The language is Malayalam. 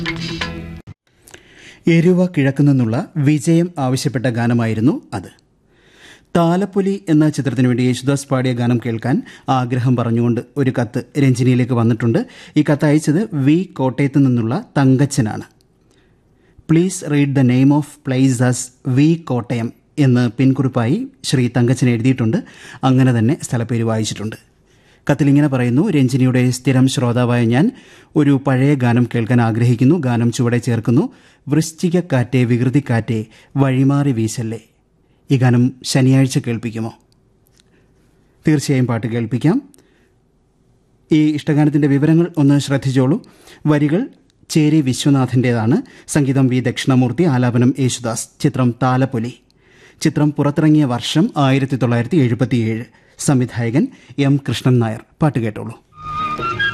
എരുവ കിഴക്കു നിന്നുള്ള വിജയം ആവശ്യപ്പെട്ട ഗാനമായിരുന്നു അത് താലപ്പൊലി എന്ന ചിത്രത്തിനു വേണ്ടി യേശുദാസ് പാടിയ ഗാനം കേൾക്കാൻ ആഗ്രഹം പറഞ്ഞുകൊണ്ട് ഒരു കത്ത് രഞ്ജിനിയിലേക്ക് വന്നിട്ടുണ്ട് ഈ കത്ത് അയച്ചത് വി കോട്ടയത്ത് നിന്നുള്ള തങ്കച്ചനാണ് please read the name of places V Kottayam എന്ന് പിൻകുറിപ്പായി ശ്രീ തങ്കച്ചൻ എഴുതിയിട്ടുണ്ട് അങ്ങനെ തന്നെ സ്ഥലപ്പേര് വായിച്ചിട്ടുണ്ട് കത്തിലിങ്ങനെ പറയുന്നു രഞ്ജിനിയുടെ സ്ഥിരം ശ്രോതാവായ ഞാൻ ഒരു പഴയ ഗാനം കേൾക്കാൻ ആഗ്രഹിക്കുന്നു ഗാനം ചുവടെ ചേർക്കുന്നു വൃശ്ചികക്കാറ്റെ വികൃതിക്കാറ്റെ വഴിമാറി വീശല്ലേ ഈ ഗാനം ശനിയാഴ്ച കേൾപ്പിക്കുമോ തീർച്ചയായും പാട്ട് കേൾപ്പിക്കാം ഈ ഇഷ്ടഗാനത്തിൻ്റെ വിവരങ്ങൾ ഒന്ന് ശ്രദ്ധിച്ചോളൂ വരികൾ ചേരി വിശ്വനാഥിൻ്റേതാണ് സംഗീതം വി ദക്ഷിണമൂർത്തി ആലാപനം യേശുദാസ് ചിത്രം താലപ്പൊലി ചിത്രം പുറത്തിറങ്ങിയ വർഷം ആയിരത്തി തൊള്ളായിരത്തി എഴുപത്തിയേഴ് സംവിധായകൻ എം കൃഷ്ണൻ നായർ പാട്ട് കേട്ടോളൂ